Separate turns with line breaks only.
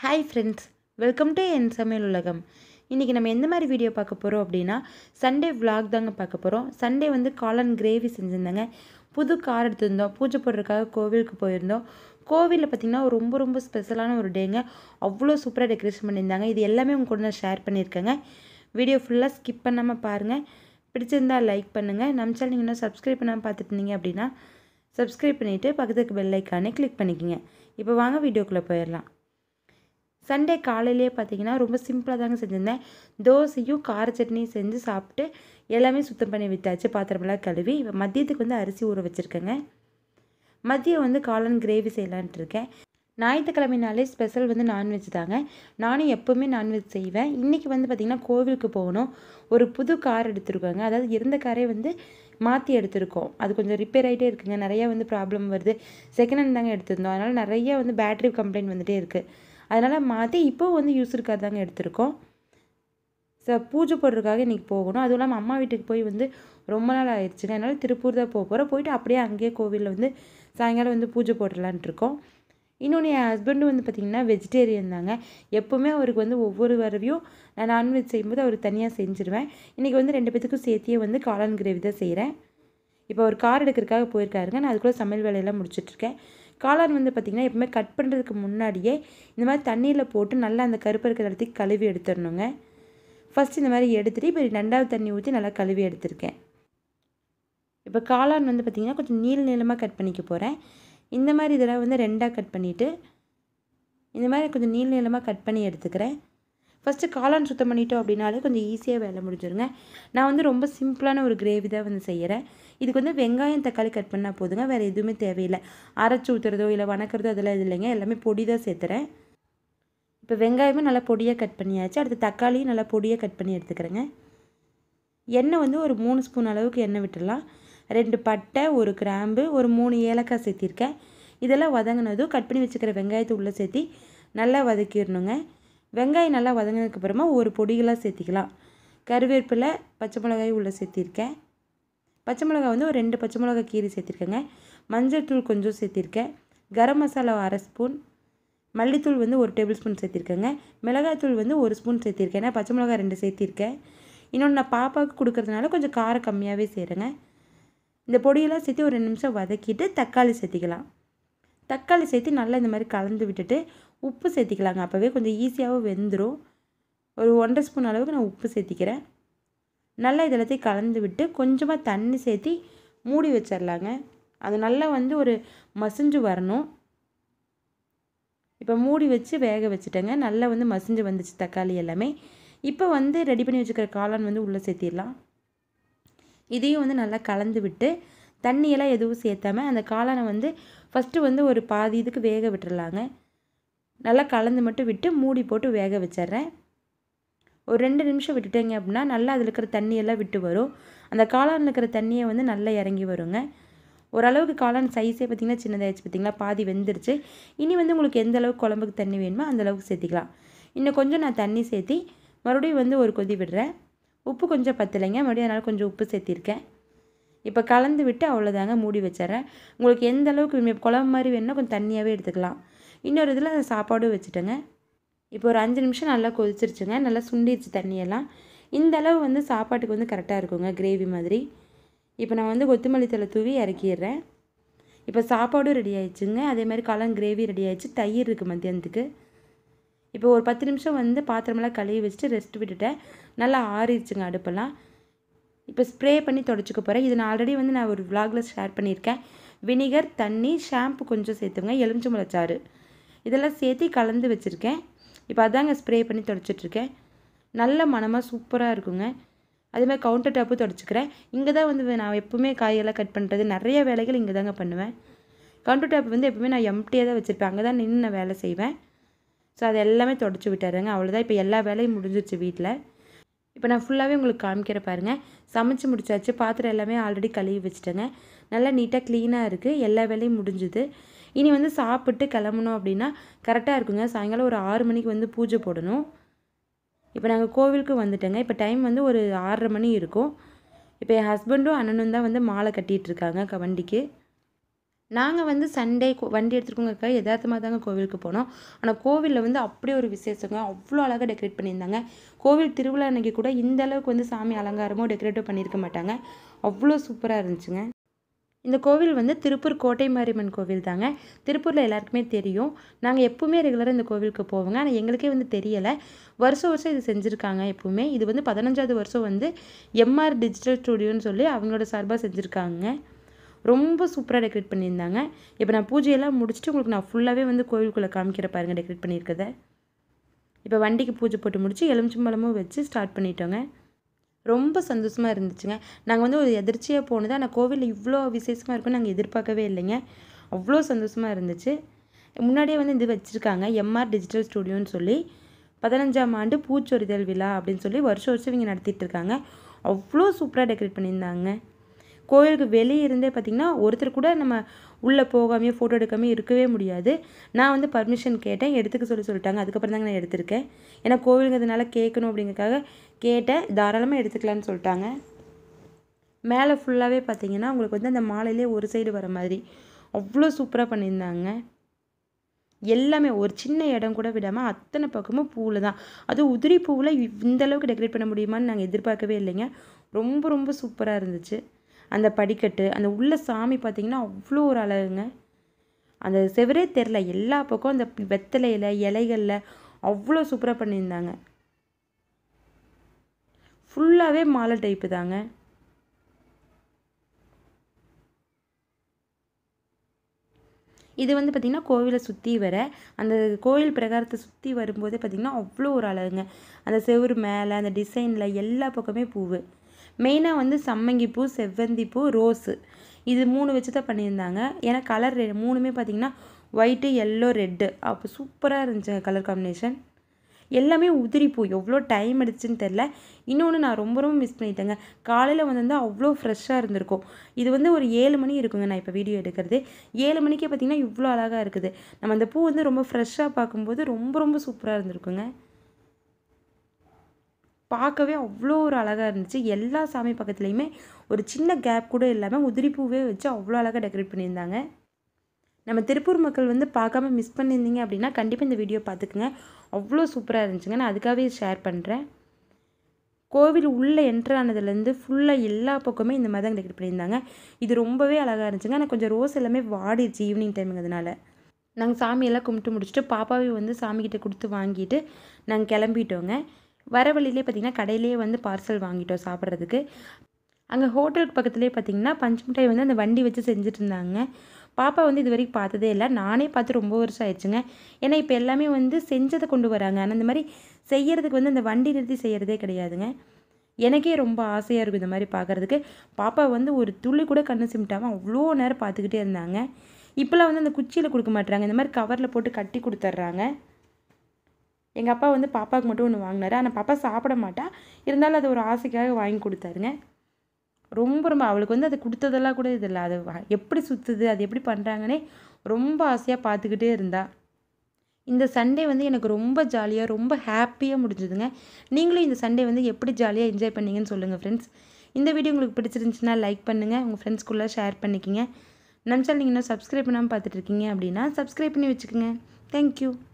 hi friends welcome to என் சமையல் உலகம் இன்றைக்கி நம்ம எந்த மாதிரி வீடியோ பார்க்க போகிறோம் அப்படின்னா சண்டே vlog தாங்க பார்க்க போகிறோம் சண்டே வந்து காளான் கிரேவி செஞ்சுருந்தாங்க புது கார் எடுத்திருந்தோம் பூஜை போடுறதுக்காக கோவிலுக்கு போயிருந்தோம் கோவிலில் பார்த்திங்கன்னா ரொம்ப ரொம்ப ஸ்பெஷலான ஒரு டேங்க அவ்வளோ சூப்பராக டெக்கரேஷன் பண்ணியிருந்தாங்க இது எல்லாமே உங்க கூட நான் ஷேர் பண்ணியிருக்கேங்க வீடியோ ஃபுல்லாக ஸ்கிப் பண்ணாமல் பாருங்கள் பிடிச்சிருந்தா லைக் பண்ணுங்கள் நம்ம சேனல் நீங்கள் இன்னும் சப்ஸ்கிரைப் பண்ணாமல் பார்த்துட்டு இருந்தீங்க அப்படின்னா சப்ஸ்கிரைப் பண்ணிவிட்டு பக்கத்துக்கு பெல் ஐக்கானே கிளிக் பண்ணிக்கோங்க இப்போ வாங்க வீடியோக்குள்ளே போயிடலாம் சண்டே காலையிலேயே பார்த்தீங்கன்னா ரொம்ப சிம்பிளாக தாங்க செஞ்சுருந்தேன் தோசையும் கார சட்னியும் செஞ்சு சாப்பிட்டு எல்லாமே சுத்தம் பண்ணி விட்டாச்சு பாத்திரமெல்லாம் கழுவி இப்போ மதியத்துக்கு வந்து அரிசி ஊற வச்சுருக்கேங்க மதியம் வந்து காளான் கிரேவி செய்யலான்ட்டு இருக்கேன் ஞாயிற்றுக்கிழமைனாலே ஸ்பெஷல் வந்து நான்வெஜ் தாங்க நானும் எப்போவுமே நான்வெஜ் செய்வேன் இன்றைக்கி வந்து பார்த்திங்கன்னா கோவிலுக்கு போகணும் ஒரு புது கார் எடுத்திருக்காங்க அதாவது இருந்த காரே வந்து மாற்றி எடுத்திருக்கோம் அது கொஞ்சம் ரிப்பேர் ஆகிட்டே இருக்குங்க நிறையா வந்து ப்ராப்ளம் வருது செகண்ட் ஹேண்ட் தாங்க எடுத்திருந்தோம் அதனால் நிறைய வந்து பேட்டரி கம்ப்ளைண்ட் வந்துகிட்டே இருக்குது அதனால் மாற்றி இப்போ வந்து யூஸ் இருக்காது தாங்க எடுத்திருக்கோம் ஸோ பூஜை போடுறதுக்காக இன்றைக்கி போகணும் அதுவும் இல்லாமல் அம்மா வீட்டுக்கு போய் வந்து ரொம்ப நாள் ஆயிடுச்சுங்க அதனால் திருப்பூர் தான் போக போகிறோம் போயிட்டு அப்படியே அங்கேயே கோவிலில் வந்து சாயங்காலம் வந்து பூஜை போடலான்ட்டு இருக்கோம் இன்னொன்று என் ஹஸ்பண்டும் வந்து பார்த்திங்கன்னா வெஜிடேரியன் தாங்க எப்போவுமே அவருக்கு வந்து ஒவ்வொரு வரவையும் நான் நான்வெஜ் செய்யும்போது அவர் தனியாக செஞ்சுருவேன் இன்றைக்கி வந்து ரெண்டு பேத்துக்கும் சேர்த்தியே வந்து காளான் கிரேவி தான் செய்கிறேன் இப்போ ஒரு கார் எடுக்கிறதுக்காக போயிருக்காருங்க நான் அதுக்குள்ளே சமையல் வேலையெல்லாம் முடிச்சிட்ருக்கேன் காளான் வந்து பார்த்திங்கன்னா எப்பவுமே கட் பண்ணுறதுக்கு முன்னாடியே இந்த மாதிரி தண்ணியில் போட்டு நல்லா அந்த கருப்பு இருக்கிற இடத்துக்கு கழுவி எடுத்துடணுங்க ஃபஸ்ட் இந்த மாதிரி எடுத்துகிட்டு இப்போ ரெண்டாவது தண்ணி ஊற்றி நல்லா கழுவி எடுத்திருக்கேன் இப்போ காளான் வந்து பார்த்திங்கன்னா கொஞ்சம் நீள நீளமாக கட் பண்ணிக்க போகிறேன் இந்த மாதிரி இதெல்லாம் வந்து ரெண்டாக கட் பண்ணிவிட்டு இந்த மாதிரி கொஞ்சம் நீள நீளமாக கட் பண்ணி எடுத்துக்கிறேன் ஃபஸ்ட்டு காளான் சுத்தம் பண்ணிட்டோம் அப்படின்னாலே கொஞ்சம் ஈஸியாக வேலை முடிஞ்சிருங்க நான் வந்து ரொம்ப சிம்பிளான ஒரு கிரேவி தான் வந்து செய்கிறேன் இதுக்கு வந்து வெங்காயம் தக்காளி கட் பண்ணால் போதுங்க வேறு எதுவுமே தேவையில்லை அரைச்சி ஊற்றுறதோ இல்லை வணக்கிறதோ அதெல்லாம் இது இல்லைங்க எல்லாமே பொடி தான் சேர்த்துறேன் இப்போ வெங்காயமே நல்லா பொடியாக கட் பண்ணியாச்சு அடுத்து தக்காளியும் நல்லா பொடியாக கட் பண்ணி எடுத்துக்கிறேங்க எண்ணெய் வந்து ஒரு மூணு ஸ்பூன் அளவுக்கு எண்ணெய் விட்டுடலாம் ரெண்டு பட்டை ஒரு கிராம்பு ஒரு மூணு ஏலக்காய் சேர்த்திருக்கேன் இதெல்லாம் வதங்கினதும் கட் பண்ணி வச்சுக்கிற வெங்காயத்தை உள்ளே சேர்த்தி நல்லா வதக்கிடணுங்க வெங்காயம் நல்லா வதங்கினதுக்கப்புறமா ஒரு பொடிகளாக சேர்த்திக்கலாம் கருவேப்பிலை பச்சை மிளகாய் உள்ளே சேர்த்திருக்கேன் பச்சை மிளகாய் வந்து ஒரு ரெண்டு பச்சை மிளகாய் கீரி சேர்த்திருக்கேங்க மஞ்சள் தூள் கொஞ்சம் சேர்த்திருக்கேன் கரம் மசாலா அரை ஸ்பூன் மல்லித்தூள் வந்து ஒரு டேபிள் ஸ்பூன் சேர்த்திருக்கேங்க மிளகாய்த்தூள் வந்து ஒரு ஸ்பூன் சேர்த்திருக்கேன் ஏன்னா பச்சை மிளகாய் ரெண்டு சேர்த்திருக்கேன் இன்னொன்று நான் பாப்பாவுக்கு கொடுக்கறதுனால கொஞ்சம் காரம் கம்மியாகவே செய்கிறேங்க இந்த பொடியெல்லாம் சேர்த்து ஒரு ரெண்டு நிமிஷம் வதக்கிட்டு தக்காளி சேர்த்திக்கலாம் தக்காளி சேர்த்து நல்லா இந்த மாதிரி கலந்து விட்டுட்டு உப்பு சேர்த்திக்கலாங்க அப்போவே கொஞ்சம் ஈஸியாகவும் வெந்துடும் ஒரு ஒன்றரை ஸ்பூன் அளவுக்கு நான் உப்பு சேர்த்திக்கிறேன் நல்லா இதெல்லாத்தையும் கலந்து விட்டு கொஞ்சமாக தண்ணி சேர்த்தி மூடி வச்சிடலாங்க அது நல்லா வந்து ஒரு மசிஞ்சு வரணும் இப்போ மூடி வச்சு வேக வச்சுட்டேங்க நல்லா வந்து மசிஞ்சு வந்துச்சு தக்காளி எல்லாமே இப்போ வந்து ரெடி பண்ணி வச்சுக்கிற காளான் வந்து உள்ளே சேர்த்திடலாம் இதையும் வந்து நல்லா கலந்து விட்டு தண்ணியெல்லாம் எதுவும் சேர்த்தாம அந்த காளானை வந்து ஃபஸ்ட்டு வந்து ஒரு பாதி இதுக்கு வேக விட்டுறலாங்க நல்லா கலந்து மட்டும் விட்டு மூடி போட்டு வேக வச்சிட்றேன் ஒரு ரெண்டு நிமிஷம் விட்டுட்டேங்க அப்படின்னா நல்லா அதில் இருக்கிற தண்ணியெல்லாம் விட்டு வரும் அந்த காளானில் இருக்கிற தண்ணியை வந்து நல்லா இறங்கி வருங்க ஓரளவுக்கு காளான் சைஸே பார்த்திங்கன்னா சின்னதாகிடுச்சு பார்த்திங்களா பாதி வெந்துருச்சு இனி வந்து உங்களுக்கு எந்த அளவுக்கு குழம்புக்கு தண்ணி வேணுமோ அந்த அளவுக்கு சேர்த்திக்கலாம் இன்னும் கொஞ்சம் நான் தண்ணி சேர்த்தி மறுபடியும் வந்து ஒரு கொதி விடுறேன் உப்பு கொஞ்சம் பத்தலைங்க மறுபடியும் அதனால் கொஞ்சம் உப்பு சேர்த்திருக்கேன் இப்போ கலந்து விட்டு அவ்வளோதாங்க மூடி வச்சிட்றேன் உங்களுக்கு எந்த அளவுக்கு வேணும் குழம்பு மாதிரி வேணும்னா கொஞ்சம் தண்ணியாகவே எடுத்துக்கலாம் இன்னொரு இதில் சாப்பாடும் வச்சுட்டேங்க இப்போ ஒரு அஞ்சு நிமிஷம் நல்லா கொதிச்சிருச்சுங்க நல்லா சுண்டிடுச்சு தண்ணியெல்லாம் இந்த அளவு வந்து சாப்பாட்டுக்கு வந்து கரெக்டாக இருக்குங்க கிரேவி மாதிரி இப்போ நான் வந்து கொத்தமல்லி தலை தூவி இறக்கிடுறேன் இப்போ சாப்பாடும் ரெடி ஆயிடுச்சுங்க அதே மாதிரி காளான் கிரேவி ரெடி ஆயிடுச்சு தயிர் இருக்குது மத்தியானத்துக்கு இப்போ ஒரு பத்து நிமிஷம் வந்து பாத்திரமெல்லாம் கழுவி வச்சுட்டு ரெஸ்ட் விட்டுட்டேன் நல்லா ஆறிடுச்சுங்க அடுப்பெல்லாம் இப்போ ஸ்ப்ரே பண்ணி தொடச்சிக்க போகிறேன் இது நான் ஆல்ரெடி வந்து நான் ஒரு விலாகில் ஷேர் பண்ணியிருக்கேன் வினிகர் தண்ணி ஷாம்பு கொஞ்சம் சேர்த்துங்க எலுமிச்சம்பழச்சாறு இதெல்லாம் சேர்த்து கலந்து வச்சுருக்கேன் இப்போ அதாங்க ஸ்ப்ரே பண்ணி தொடச்சிட்ருக்கேன் நல்ல மனமாக சூப்பராக இருக்குங்க அதேமாதிரி கவுண்டர் டாப்பு தொடச்சிக்கிறேன் இங்கே தான் வந்து நான் எப்போவுமே காயெல்லாம் கட் பண்ணுறது நிறைய வேலைகள் இங்கே தாங்க பண்ணுவேன் கவுண்டர் டாப் வந்து எப்போவுமே நான் எம்டியாக தான் வச்சுருப்பேன் அங்கே தான் நின்று நான் வேலை செய்வேன் ஸோ அது எல்லாமே தொடச்சி விட்டாருங்க அவ்வளோதான் இப்போ எல்லா வேலையும் முடிஞ்சிருச்சு வீட்டில் இப்போ நான் ஃபுல்லாகவே உங்களுக்கு காமிக்கிற பாருங்கள் சமைச்சு முடிச்சாச்சு பாத்திரம் எல்லாமே ஆல்ரெடி கழுவி வச்சுட்டேங்க நல்லா நீட்டாக க்ளீனாக இருக்குது எல்லா வேலையும் முடிஞ்சுது இனி வந்து சாப்பிட்டு கிளம்பணும் அப்படின்னா கரெக்டாக இருக்குங்க சாயங்காலம் ஒரு ஆறு மணிக்கு வந்து பூஜை போடணும் இப்போ நாங்கள் கோவிலுக்கு வந்துட்டோங்க இப்போ டைம் வந்து ஒரு ஆறரை மணி இருக்கும் இப்போ என் ஹஸ்பண்டும் அண்ணனும் தான் வந்து மாலை கட்டிகிட்டு இருக்காங்க க வண்டிக்கு நாங்கள் வந்து சண்டே கோ- வண்டி எடுத்துருக்கோங்கக்கா யதார்த்தமாக தாங்க கோவிலுக்கு போனோம் ஆனால் கோவிலில் வந்து அப்படியே ஒரு விசேஷங்க அவ்வளோ அழகாக டெக்கரேட் பண்ணியிருந்தாங்க கோவில் திருவிழா அன்னைக்கு கூட இந்த அளவுக்கு வந்து சாமி அலங்காரமோ டெக்கரேட்டோ பண்ணியிருக்க மாட்டாங்க அவ்வளோ சூப்பராக இருந்துச்சுங்க இந்த கோவில் வந்து திருப்பூர் கோட்டை மாரியம்மன் கோவில் தாங்க திருப்பூரில் எல்லாருக்குமே தெரியும் நாங்கள் எப்பவுமே ரெகுலராக இந்த கோவிலுக்கு போவோங்க ஆனால் எங்களுக்கே வந்து தெரியலை வருஷம் வருஷம் இது செஞ்சுருக்காங்க எப்பவுமே இது வந்து பதினஞ்சாவது வருஷம் வந்து எம்ஆர் டிஜிட்டல் ஸ்டுடியோன்னு சொல்லி அவங்களோட சார்பாக செஞ்சுருக்காங்க ரொம்ப சூப்பராக டெக்கரேட் பண்ணியிருந்தாங்க இப்போ நான் பூஜையெல்லாம் முடிச்சுட்டு உங்களுக்கு நான் ஃபுல்லாகவே வந்து கோவிலுக்குள்ளே காமிக்கிற பாருங்க டெக்கரேட் பண்ணியிருக்கத இப்போ வண்டிக்கு பூஜை போட்டு முடிச்சு எலுமிச்சம்பழமும் வச்சு ஸ்டார்ட் பண்ணிட்டோங்க ரொம்ப சந்தோஷமாக இருந்துச்சுங்க நாங்கள் வந்து ஒரு எதிர்ச்சியாக போனது ஆனால் கோவிலில் இவ்வளோ விசேஷமாக இருக்கும்னு நாங்கள் எதிர்பார்க்கவே இல்லைங்க அவ்வளோ சந்தோஷமாக இருந்துச்சு முன்னாடியே வந்து இது வச்சுருக்காங்க எம்ஆர் டிஜிட்டல் ஸ்டுடியோன்னு சொல்லி பதினஞ்சாம் ஆண்டு பூச்சொரிதல் விழா அப்படின்னு சொல்லி வருஷம் வருஷம் இவங்க நடத்திட்டு இருக்காங்க அவ்வளோ சூப்பராக டெக்கரேட் பண்ணியிருந்தாங்க கோயிலுக்கு வெளியே இருந்தே பார்த்திங்கன்னா ஒருத்தர் கூட நம்ம உள்ளே போகாமையோ ஃபோட்டோ எடுக்காமையோ இருக்கவே முடியாது நான் வந்து பர்மிஷன் கேட்டேன் எடுத்துக்க சொல்லி சொல்லிட்டாங்க அதுக்கப்புறம் தாங்க நான் எடுத்திருக்கேன் ஏன்னா கோவிலுங்கிறதுனால கேட்கணும் அப்படிங்கறதுக்காக கேட்டேன் தாராளமாக எடுத்துக்கலான்னு சொல்லிட்டாங்க மேலே ஃபுல்லாகவே பார்த்தீங்கன்னா உங்களுக்கு வந்து அந்த மாலையிலே ஒரு சைடு வர மாதிரி அவ்வளோ சூப்பராக பண்ணியிருந்தாங்க எல்லாமே ஒரு சின்ன இடம் கூட விடாமல் அத்தனை பக்கமும் பூவில் தான் அதுவும் உதிரி பூவில் இந்த அளவுக்கு டெக்கரேட் பண்ண முடியுமான்னு நாங்கள் எதிர்பார்க்கவே இல்லைங்க ரொம்ப ரொம்ப சூப்பராக இருந்துச்சு அந்த படிக்கட்டு அந்த உள்ள சாமி பார்த்தீங்கன்னா அவ்வளோ ஒரு அழகுங்க அந்த செவரே தெரில எல்லா பக்கம் அந்த வெத்தலையில் இலைகளில் அவ்வளோ சூப்பராக பண்ணியிருந்தாங்க ஃபுல்லாகவே மாலை டைப்பு தாங்க இது வந்து பார்த்திங்கன்னா கோவிலை சுற்றி வர அந்த கோவில் பிரகாரத்தை சுற்றி வரும்போதே பார்த்திங்கன்னா அவ்வளோ ஒரு அழகுங்க அந்த செவுரு மேலே அந்த டிசைனில் எல்லா பக்கமே பூவு மெயினாக வந்து சம்மங்கி பூ செவ்வந்தி பூ ரோஸு இது மூணு வச்சு தான் பண்ணியிருந்தாங்க ஏன்னா கலர் மூணுமே பார்த்திங்கன்னா ஒயிட்டு எல்லோ ரெட்டு அப்போ சூப்பராக இருந்துச்சுங்க கலர் காம்பினேஷன் எல்லாமே உதிரி பூ எவ்வளோ டைம் எடுத்துச்சுன்னு தெரில இன்னொன்று நான் ரொம்ப ரொம்ப மிஸ் பண்ணிட்டேங்க காலையில் வந்திருந்தால் அவ்வளோ ஃப்ரெஷ்ஷாக இருந்திருக்கும் இது வந்து ஒரு ஏழு மணி இருக்குங்க நான் இப்போ வீடியோ எடுக்கிறது ஏழு மணிக்கே பார்த்திங்கன்னா இவ்வளோ அழகாக இருக்குது நம்ம அந்த பூ வந்து ரொம்ப ஃப்ரெஷ்ஷாக பார்க்கும்போது ரொம்ப ரொம்ப சூப்பராக இருந்திருக்குங்க பார்க்கவே அவ்வளோ ஒரு அழகாக இருந்துச்சு எல்லா சாமி பக்கத்துலேயுமே ஒரு சின்ன கேப் கூட இல்லாமல் உதிரி பூவே வச்சு அவ்வளோ அழகாக டெக்கரேட் பண்ணியிருந்தாங்க நம்ம திருப்பூர் மக்கள் வந்து பார்க்காம மிஸ் பண்ணியிருந்தீங்க அப்படின்னா கண்டிப்பாக இந்த வீடியோ பார்த்துக்குங்க அவ்வளோ சூப்பராக இருந்துச்சுங்க நான் அதுக்காகவே ஷேர் பண்ணுறேன் கோவில் உள்ளே என்ட்ரு ஆனதுலேருந்து ஃபுல்லாக எல்லா பக்கமே இந்த மாதிரி தான் டெக்கரேட் பண்ணியிருந்தாங்க இது ரொம்பவே அழகாக இருந்துச்சுங்க ஆனால் கொஞ்சம் ரோஸ் எல்லாமே வாடிடுச்சு ஈவினிங் டைமுங்கிறதுனால நாங்கள் சாமியெல்லாம் கும்பிட்டு முடிச்சுட்டு பாப்பாவை வந்து சாமிக்கிட்ட கொடுத்து வாங்கிட்டு நாங்கள் கிளம்பிட்டோங்க வர வழியிலே பார்த்திங்கன்னா கடையிலேயே வந்து பார்சல் வாங்கிட்டோம் சாப்பிட்றதுக்கு அங்கே ஹோட்டலுக்கு பக்கத்துலேயே பார்த்தீங்கன்னா பஞ்சு மிட்டாய் வந்து அந்த வண்டி வச்சு செஞ்சுட்டு இருந்தாங்க பாப்பா வந்து இது வரைக்கும் பார்த்ததே இல்லை நானே பார்த்து ரொம்ப வருஷம் ஆயிடுச்சுங்க ஏன்னா இப்போ எல்லாமே வந்து செஞ்சதை கொண்டு வராங்க ஆனால் இந்த மாதிரி செய்யறதுக்கு வந்து அந்த வண்டி நிறுத்தி செய்கிறதே கிடையாதுங்க எனக்கே ரொம்ப ஆசையாக இருக்கும் இந்த மாதிரி பார்க்குறதுக்கு பாப்பா வந்து ஒரு துளி கூட கண்ணு சிமிட்டாமல் அவ்வளோ நேரம் பார்த்துக்கிட்டே இருந்தாங்க இப்போலாம் வந்து அந்த குச்சியில் கொடுக்க மாட்டுறாங்க இந்த மாதிரி கவரில் போட்டு கட்டி கொடுத்துட்றாங்க எங்கள் அப்பா வந்து பாப்பாவுக்கு மட்டும் ஒன்று வாங்கினாரு ஆனால் பாப்பா சாப்பிட மாட்டா இருந்தாலும் அது ஒரு ஆசைக்காக வாங்கி கொடுத்தாருங்க ரொம்ப ரொம்ப அவளுக்கு வந்து அது கொடுத்ததெல்லாம் கூட இது இல்லை அது வ- எப்படி சுற்றுது அது எப்படி பண்ணுறாங்கன்னே ரொம்ப ஆசையாக பார்த்துக்கிட்டே இருந்தா இந்த சண்டே வந்து எனக்கு ரொம்ப ஜாலியாக ரொம்ப ஹாப்பியாக முடிஞ்சுதுங்க நீங்களும் இந்த சண்டே வந்து எப்படி ஜாலியாக என்ஜாய் பண்ணீங்கன்னு சொல்லுங்கள் ஃப்ரெண்ட்ஸ் இந்த வீடியோ உங்களுக்கு பிடிச்சிருந்துச்சுன்னா லைக் பண்ணுங்கள் உங்கள் ஃப்ரெண்ட்ஸ்குள்ளே ஷேர் பண்ணிக்கிங்க நம்ம சேனல் நீங்கள் இன்னும் சப்ஸ்கிரைப் பண்ணாமல் பார்த்துட்டு இருக்கீங்க அப்படின்னா சப்ஸ்கிரைப் பண்ணி வச்சுக்கோங்க தேங்க்யூ